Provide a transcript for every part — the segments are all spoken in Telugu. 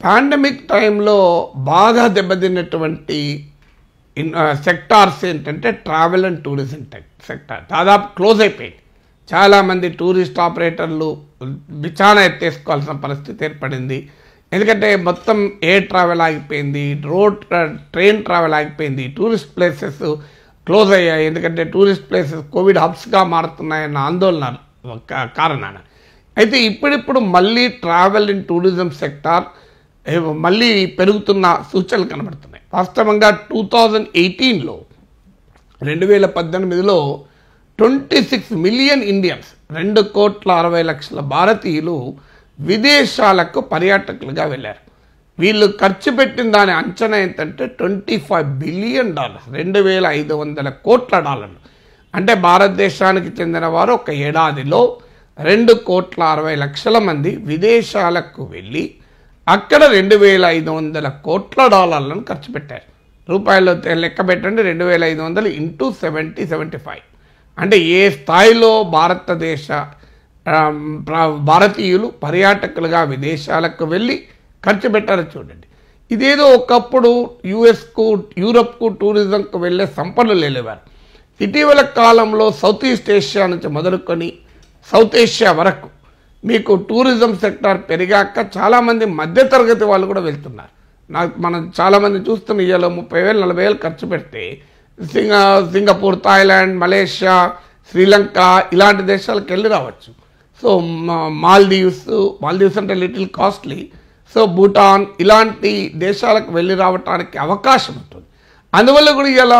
పాండమిక్ టైంలో బాగా దెబ్బతిన్నటువంటి ఇన్ సెక్టార్స్ ఏంటంటే travel and tourism tech sector దాదాపు క్లోజ్ అయిపోయింది చాలామంది టూరిస్ట్ ఆపరేటర్లు బిచానా ఎత్తేసుకోవాల్సిన పరిస్థితి ఏర్పడింది ఎందుకంటే మొత్తం ఎయిర్ ట్రావెల్ ఆగిపోయింది రోడ్ ట్రైన్ ట్రావెల్ ఆగిపోయింది టూరిస్ట్ ప్లేసెస్ క్లోజ్ అయ్యాయి ఎందుకంటే టూరిస్ట్ ప్లేసెస్ కోవిడ్ హబ్స్గా మారుతున్నాయన్న ఆందోళన కా- కారణాన అయితే ఇప్పుడిప్పుడు మళ్ళీ ట్రావెల్ ఇన్ టూరిజం సెక్టార్ ఏ- మళ్ళీ పెరుగుతున్న సూచనలు కనబడుతున్నాయి వాస్తవంగా టూ థౌజండ్ ఎయిటీన్లో రెండు వేల పద్దెనిమిదిలో ట్వంటీ సిక్స్ మిలియన్ ఇండియన్స్ రెండు కోట్ల అరవై లక్షల భారతీయులు విదేశాలకు పర్యాటకులుగా వెళ్ళారు వీళ్ళు ఖర్చు పెట్టిన దాని అంచనా ఏంటంటే ట్వంటీ ఫైవ్ బిలియన్ డాలర్స్ రెండు వేల ఐదు వందల కోట్ల డాలర్లు అంటే భారతదేశానికి చెందిన వారు ఒక ఏడాదిలో రెండు కోట్ల అరవై లక్షల మంది విదేశాలకు వెళ్ళి అక్కడ రెండు వేల ఐదు వందల కోట్ల డాలర్లను ఖర్చు పెట్టారు రూపాయల్లో తె- లెక్క పెట్టండి రెండు వేల ఐదు వందలు ఇంటూ సెవెంటీ సెవెంటీ ఫైవ్ అంటే ఏ స్థాయిలో భారతదేశ ఆమ్, ప్ర- భారతీయులు పర్యాటకులుగా విదేశాలకు వెళ్ళి ఖర్చు పెట్టారో చూడండి ఇదేదో ఒకప్పుడు యుఎస్కు యూరప్కు టూరిజంకు వెళ్ళే సంపన్నులు వెళ్ళేవారు ఇటీవల కాలంలో సౌత్ ఈస్ట్ ఏషియా నుంచి మొదలుకొని సౌత్ ఏషియా వరకు మీకు టూరిజం సెక్టార్ పెరిగాక చాలామంది మధ్యతరగతి వాళ్ళు కూడా వెళ్తున్నారు నాకు మనం చాలామంది చూస్తున్న ఇవాళ ముప్పై వేలు నలభై వేలు ఖర్చు పెడితే సింగ సింగపూర్ థాయిలాండ్ మలేషియా శ్రీలంక ఇలాంటి దేశాలకు వెళ్ళి రావచ్చు సో మా- మాల్దీవ్స్ మాల్దీవ్స్ అంటే లిటిల్ కాస్ట్లీ సో భూటాన్ ఇలాంటి దేశాలకు వెళ్ళి రావటానికి అవకాశం ఉంటుంది అందువల్ల కూడా ఇలా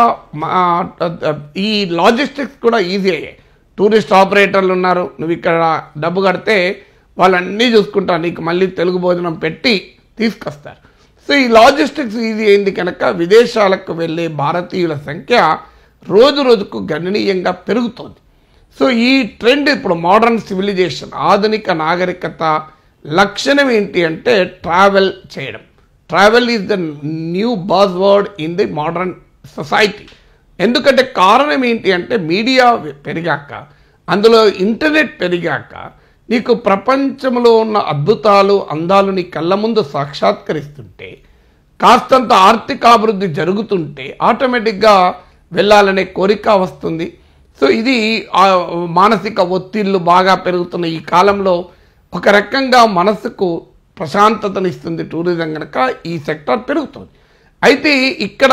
ఈ లాజిస్టిక్స్ కూడా ఈజీ అయ్యాయి టూరిస్ట్ ఆపరేటర్లు ఉన్నారు నువ్వు ఇక్కడ డబ్బు కడితే వాళ్ళన్నీ చూసుకుంటారు నీకు మళ్ళీ తెలుగు భోజనం పెట్టి తీసుకొస్తారు సో ఈ లాజిస్టిక్స్ ఈజీ అయింది కనుక విదేశాలకు వెళ్ళే భారతీయుల సంఖ్య రోజు రోజుకు గణనీయంగా పెరుగుతోంది సో ఈ ట్రెండ్ ఇప్పుడు మోడర్న్ సివిలైజేషన్ ఆధునిక నాగరికత లక్షణం ఏంటి అంటే ట్రావెల్ చేయడం travel is the new buzz word in the modern society ఎందుకంటే కారణం ఏంటి అంటే మీడియా పెరిగాక అందులో ఇంటర్నెట్ పెరిగాక నీకు ప్రపంచంలో ఉన్న అద్భుతాలు అందాలు నీ కళ్ళ ముందు సాక్షాత్కరిస్తుంటే కాస్తంత ఆర్థికాభివృద్ధి జరుగుతుంటే ఆటోమేటిక్గా వెళ్ళాలనే కోరిక వస్తుంది సో ఇది ఆ మానసిక ఒత్తిళ్లు బాగా పెరుగుతున్న ఈ కాలంలో ఒక రకంగా మనసుకు ప్రశాంతతనిస్తుంది టూరిజం కనుక ఈ సెక్టార్ పెరుగుతుంది అయితే ఇక్కడ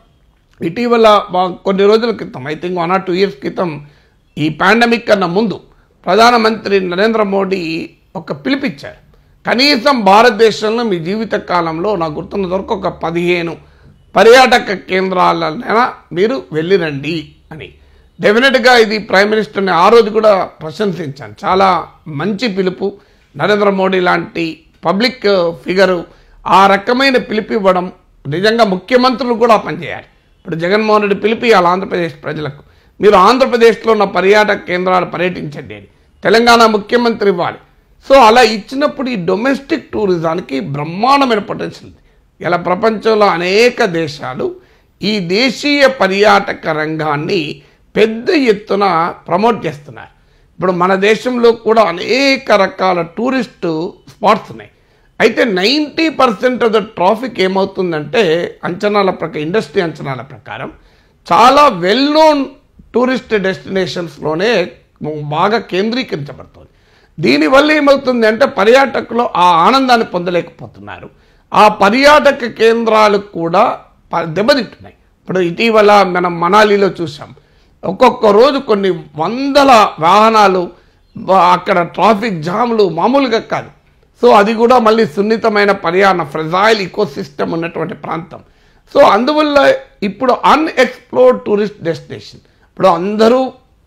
ఇటీవల బా- కొన్ని రోజుల క్రితం I think one or two years క్రితం ఈ పాండమిక్ కన్నా ముందు ప్రధానమంత్రి నరేంద్ర మోడీ ఒక పిలిపిచ్చారు కనీసం భారతదేశంలో మీ జీవిత కాలంలో నాకు గుర్తున్న వరకు ఒక పదిహేను పర్యాటక కేంద్రాలైనా మీరు వెళ్ళిరండి అని డెఫినెట్గా ఇది ప్రైమ్ మినిస్టర్ని ఆ రోజు కూడా ప్రశంసించాను చాలా మంచి పిలుపు నరేంద్ర మోడీ లాంటి పబ్లిక్ ఫిగరు ఆ రకమైన పిలుపు ఇవ్వడం నిజంగా ముఖ్యమంత్రులు కూడా పనిచేయాలి ఇప్పుడు జగన్మోహన్ రెడ్డి పిలిపి ఇవ్వాలి ఆంధ్రప్రదేశ్ ప్రజలకు మీరు ఆంధ్రప్రదేశ్లో ఉన్న పర్యాటక కేంద్రాలు పర్యటించండి అని తెలంగాణ ముఖ్యమంత్రి ఇవ్వాలి సో అలా ఇచ్చినప్పుడు ఈ డొమెస్టిక్ టూరిజానికి బ్రహ్మాండమైన పొటెన్షియల్ ఉంది ఇలా ప్రపంచంలో అనేక దేశాలు ఈ దేశీయ పర్యాటక రంగాన్ని పెద్ద ఎత్తున ప్రమోట్ చేస్తున్నారు ఇప్పుడు మన దేశంలో కూడా అనేక రకాల టూరిస్టు స్పాట్స్ ఉన్నాయి అయితే ninety percent of the traffic ఏమవుతుందంటే అంచనాల ప్రకారం ఇండస్ట్రీ అంచనాల ప్రకారం చాలా వెల్ నోన్ టూరిస్ట్ డెస్టినేషన్స్లోనే బాగా కేంద్రీకరించబడుతుంది దీనివల్ల ఏమవుతుంది అంటే పర్యాటకులు ఆ ఆనందాన్ని పొందలేకపోతున్నారు ఆ పర్యాటక కేంద్రాలు కూడా ప- దెబ్బతింటున్నాయి ఇప్పుడు ఇటీవల మనం మనాలిలో చూసాం ఒక్కొక్క రోజు కొన్ని వందల వాహనాలు బ- అక్కడ ట్రాఫిక్ జామ్లు మామూలుగా కాదు సో అది కూడా మళ్ళీ సున్నితమైన పర్యాణ ఫ్రెజైల్ ఇకోసిస్టమ్ ఉన్నటువంటి ప్రాంతం సో అందువల్ల ఇప్పుడు అన్ఎక్స్ప్లోర్డ్ టూరిస్ట్ డెస్టినేషన్ ఇప్పుడు అందరూ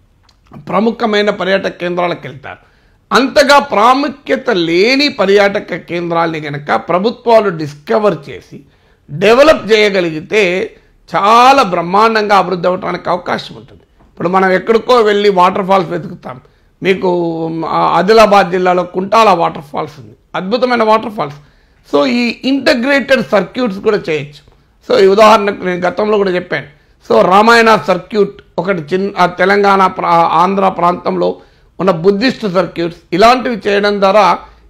ప్రముఖమైన పర్యాటక కేంద్రాలకు వెళ్తారు అంతగా ప్రాముఖ్యత లేని పర్యాటక కేంద్రాల్ని కనుక ప్రభుత్వాలు డిస్కవర్ చేసి డెవలప్ చేయగలిగితే చాలా బ్రహ్మాండంగా అభివృద్ధి అవ్వడానికి అవకాశం ఉంటుంది ఇప్పుడు మనం ఎక్కడికో వెళ్ళి వాటర్ ఫాల్స్ వెతుకుతాం మీకు ఆ, ఆదిలాబాద్ జిల్లాలో కుంటాల వాటర్ ఫాల్స్ ఉంది అద్భుతమైన వాటర్ ఫాల్స్ సో ఈ ఇంటగ్రేటెడ్ సర్క్యూట్స్ కూడా చేయొచ్చు సో ఈ ఉదాహరణకు నేను గతంలో కూడా చెప్పాను సో రామాయణ సర్క్యూట్ ఒకటి చిన్న ఆ తెలంగాణ ప్రా ఆంధ్ర ప్రాంతంలో ఉన్న బుద్ధిస్ట్ సర్క్యూట్స్ ఇలాంటివి చేయడం ద్వారా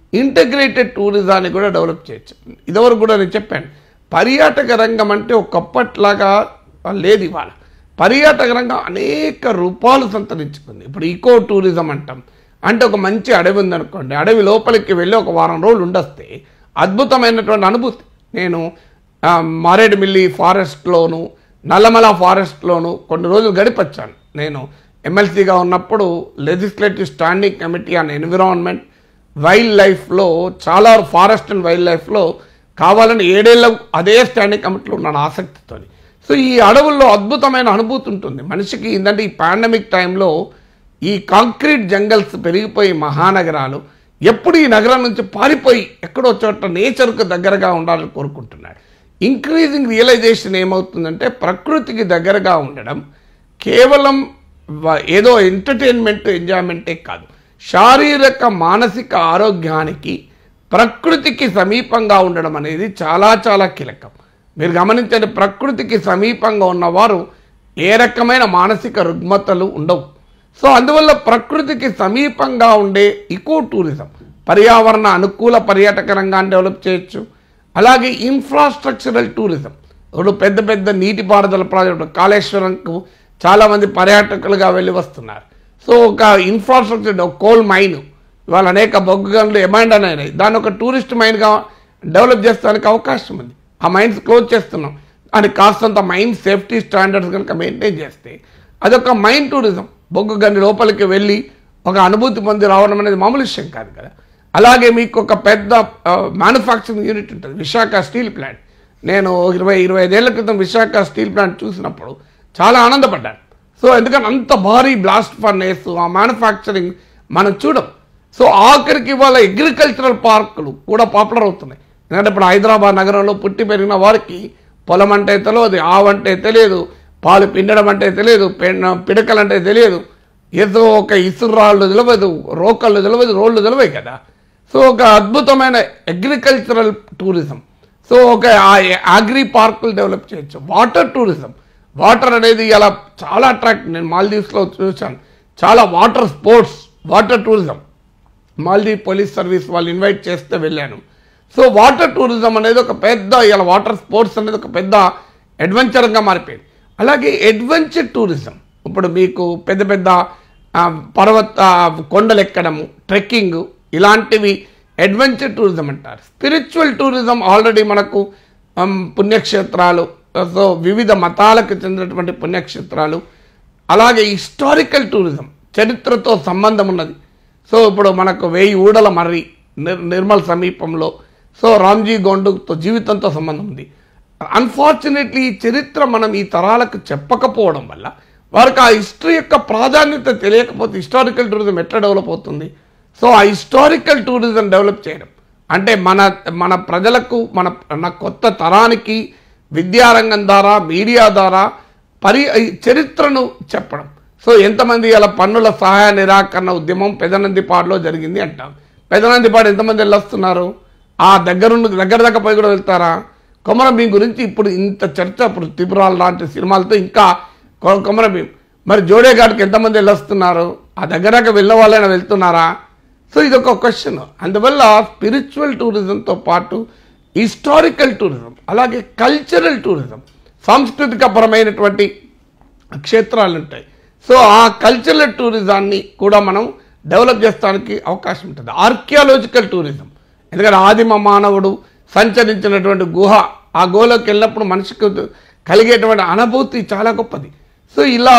ఇంటగ్రేటెడ్ టూరిజాన్ని కూడా డెవలప్ చేయొచ్చు ఇదివరకు కూడా నేను చెప్పాను పర్యాటక రంగం అంటే ఒకప్పట్లాగా లేదు ఇవాళ పర్యాటక రంగం అనేక రూపాలు సంతరించుకుంది ఇప్పుడు ఈకో టూరిజం అంటాం అంటే ఒక మంచి అడవి ఉందనుకోండి అడవి లోపలికి వెళ్ళి ఒక వారం రోజులు ఉండొస్తే అద్భుతమైనటువంటి అనుభూతి నేను ఆ, మారేడుమిల్లి ఫారెస్ట్లోను నల్లమల ఫారెస్ట్లోను కొన్ని రోజులు గడిపొచ్చాను నేను ఎమ్మెల్సీగా ఉన్నప్పుడు legislative standing committee on environment wild లైఫ్లో చాలా ఫారెస్ట్ అండ్ వైల్డ్ లైఫ్లో కావాలని ఏడేళ్ళ అదే స్టాండింగ్ కమిటీలో ఉన్నాను ఆసక్తితో సో ఈ అడవుల్లో అద్భుతమైన అనుభూతి ఉంటుంది మనిషికి ఏంటంటే ఈ పాండమిక్ టైంలో ఈ కాంక్రీట్ జంగల్స్ పెరిగిపోయి మహానగరాలు ఎప్పుడు ఈ నగరం నుంచి పారిపోయి ఎక్కడో చోట నేచర్కు దగ్గరగా ఉండాలని కోరుకుంటున్నాడు ఇంక్రీజింగ్ రియలైజేషన్ ఏమవుతుందంటే ప్రకృతికి దగ్గరగా ఉండడం కేవలం వ- ఏదో ఎంటర్టైన్మెంట్ ఎంజాయ్మెంటే కాదు శారీరక మానసిక ఆరోగ్యానికి ప్రకృతికి సమీపంగా ఉండడం అనేది చాలా చాలా కీలకం మీరు గమనించండి ప్రకృతికి సమీపంగా ఉన్నవారు ఏ రకమైన మానసిక రుగ్మతలు ఉండవు సో అందువల్ల ప్రకృతికి సమీపంగా ఉండే ఇకో టూరిజం పర్యావరణ అనుకూల పర్యాటక రంగాన్ని డెవలప్ చేయొచ్చు అలాగే ఇన్ఫ్రాస్ట్రక్చరల్ టూరిజం ఇప్పుడు పెద్ద పెద్ద నీటిపారుదల ప్రాజెక్టు కాళేశ్వరంకు చాలామంది పర్యాటకులుగా వెళ్ళి వస్తున్నారు సో ఒక ఇన్ఫ్రాస్ట్రక్చర్ ఒక కోల్ మైన్ ఇవాళ అనేక బొగ్గు గనులు ఎమైండ్ అనేది దాన్ని ఒక టూరిస్ట్ మైన్గా డెవలప్ చేస్తానికి అవకాశం ఉంది ఆ మైన్స్ క్లోజ్ చేస్తున్నాం అని కాస్తంత మైన్ సేఫ్టీ స్టాండర్డ్స్ కనుక మెయింటైన్ చేస్తే అదొక మైన్ టూరిజం బొగ్గు గని లోపలికి వెళ్ళి ఒక అనుభూతి పొంది రావడం అనేది మామూలు విషయం కాదు కదా అలాగే మీకు ఒక పెద్ద మ్యానుఫ్యాక్చరింగ్ యూనిట్ ఉంటుంది విశాఖ స్టీల్ ప్లాంట్ నేను ఇరవై ఇరవై ఐదేళ్ల క్రితం విశాఖ స్టీల్ ప్లాంట్ చూసినప్పుడు చాలా ఆనందపడ్డాను సో ఎందుకంటే అంత భారీ బ్లాస్ట్ ఫర్నేస్ ఆ మ్యానుఫ్యాక్చరింగ్ మనం చూడం సో ఆఖరికి ఇవాళ అగ్రికల్చరల్ పార్కులు కూడా పాపులర్ అవుతున్నాయి ఎందుకంటే ఇప్పుడు హైదరాబాద్ నగరంలో పుట్టి పెరిగిన వారికి పొలం అంటే తెలియదు ఆవంటే తెలియదు పాలు పిండడం అంటే తెలియదు పెన్- పిడకలు అంటే తెలియదు ఏదో ఒక ఇసురాళ్ళు తెలియదు రోకళ్ళు తెలియదు రోళ్ళు తెలియదు కదా సో ఒక అద్భుతమైన అగ్రికల్చరల్ టూరిజం సో ఒక అగ్రి పార్కులు డెవలప్ చేయొచ్చు వాటర్ టూరిజం వాటర్ అనేది ఇలా చాలా అట్రాక్ట్ నేను మాల్దీవ్స్లో చూశాను చాలా water sports water tourism Maldive police service వాళ్ళు ఇన్వైట్ చేస్తే వెళ్ళాను సో వాటర్ టూరిజం అనేది ఒక పెద్ద ఇలా వాటర్ స్పోర్ట్స్ అనేది ఒక పెద్ద అడ్వెంచర్గా మారిపోయింది అలాగే అడ్వెంచర్ టూరిజం ఇప్పుడు మీకు పెద్ద పెద్ద ఆ, పర్వత ఆ, కొండలు ఎక్కడము ట్రెక్కింగ్ ఇలాంటివి అడ్వెంచర్ టూరిజం అంటారు స్పిరిచువల్ టూరిజం ఆల్రెడీ మనకు ఆమ్, పుణ్యక్షేత్రాలు సో వివిధ మతాలకు చెందినటువంటి పుణ్యక్షేత్రాలు అలాగే హిస్టారికల్ టూరిజం చరిత్రతో సంబంధం ఉన్నది సో ఇప్పుడు మనకు వెయ్యి ఊడల మర్రి నిర్ నిర్మల్ సమీపంలో సో రామ్జీ గోండుతో జీవితంతో సంబంధం ఉంది అన్ఫార్చునేట్లీ ఈ చరిత్ర మనం ఈ తరాలకు చెప్పకపోవడం వల్ల వారికి ఆ హిస్టరీ యొక్క ప్రాధాన్యత తెలియకపోతే హిస్టారికల్ టూరిజం ఎట్లా డెవలప్ అవుతుంది సో ఆ హిస్టారికల్ టూరిజం డెవలప్ చేయడం అంటే మన మన ప్రజలకు మన మన కొత్త తరానికి విద్యారంగం ద్వారా మీడియా ద్వారా పరి ఈ చరిత్రను చెప్పడం సో ఎంతమంది అలా పన్నుల సహాయ నిరాకరణ ఉద్యమం పెదనందిపాడులో జరిగింది అంటాం పెదనందిపాడు ఎంతమంది వెళ్ళొస్తున్నారు ఆ దగ్గరుండి దగ్గర దగ్గర పోయి కూడా వెళ్తారా కొమరం భీం గురించి ఇప్పుడు ఇంత చర్చ ఇప్పుడు త్రిపురాలు లాంటి సినిమాలతో ఇంకా కొ- కొమరం భీం మరి జోడేఘాట్కి ఎంతమంది వెళ్ళొస్తున్నారు ఆ దగ్గర దాకా వెళ్ళిన వాళ్ళైనా వెళ్తున్నారా సో ఇది ఒక క్వశ్చన్ అందువల్ల స్పిరిచువల్ టూరిజంతో పాటు హిస్టారికల్ టూరిజం అలాగే కల్చరల్ టూరిజం సాంస్కృతిక పరమైనటువంటి క్షేత్రాలు ఉంటాయి సో ఆ కల్చరల్ టూరిజాన్ని కూడా మనం డెవలప్ చేస్తానికి అవకాశం ఉంటుంది ఆర్కియాలజికల్ టూరిజం ఎందుకంటే ఆదిమ మానవుడు సంచరించినటువంటి గుహ ఆ గుహలోకి వెళ్ళినప్పుడు మనిషికి కలిగేటువంటి అనుభూతి చాలా గొప్పది సో ఇలా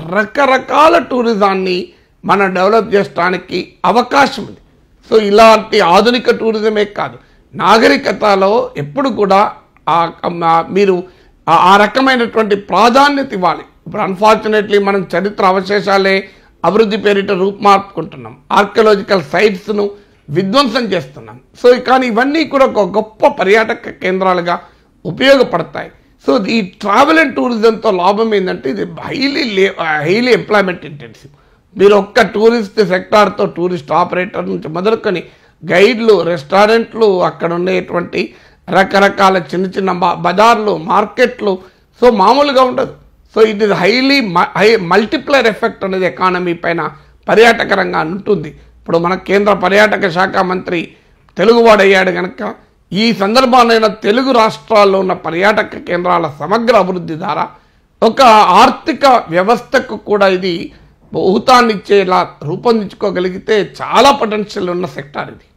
రకరకాల టూరిజాన్ని మనం డెవలప్ చేయడానికి అవకాశం ఉంది సో ఇలాంటి ఆధునిక టూరిజమే కాదు నాగరికతలో ఎప్పుడు కూడా ఆ ఆ- మీరు ఆ- ఆ రకమైనటువంటి ప్రాధాన్యత ఇవ్వాలి ఇప్పుడు అన్ఫార్చునేట్లీ మనం చరిత్ర అవశేషాలే అభివృద్ధి పేరిట రూపుమార్పుకుంటున్నాం ఆర్కియలాజికల్ సైట్స్ను విధ్వంసం చేస్తున్నాం సో కానీ ఇవన్నీ కూడా ఒక గొప్ప పర్యాటక కేంద్రాలుగా ఉపయోగపడతాయి సో ఈ ట్రావెల్ అండ్ టూరిజంతో లాభం ఏంటంటే ఇది హైలీ హైలీ ఎంప్లాయ్మెంట్ ఇంటెన్సివ్ మీరు ఒక్క టూరిస్ట్ సెక్టార్తో టూరిస్ట్ ఆపరేటర్ నుంచి మొదలుకొని గైడ్లు రెస్టారెంట్లు అక్కడ ఉండేటువంటి రకరకాల చిన్న చిన్న బ- బజార్లు మార్కెట్లు సో మామూలుగా ఉండదు so it is highly high multiplier effect అనేది ఎకానమీ పైన పర్యాటక రంగాన్ని ఉంటుంది ఇప్పుడు మన కేంద్ర పర్యాటక శాఖ మంత్రి తెలుగువాడయ్యాడు కనుక ఈ సందర్భానైనా తెలుగు రాష్ట్రాల్లో ఉన్న పర్యాటక కేంద్రాల సమగ్ర అభివృద్ధి ద్వారా ఒక ఆర్థిక వ్యవస్థకు కూడా ఇది ఊతాన్నిచ్చేలా రూపొందించుకోగలిగితే చాలా పొటెన్షియల్ ఉన్న సెక్టార్ ఇది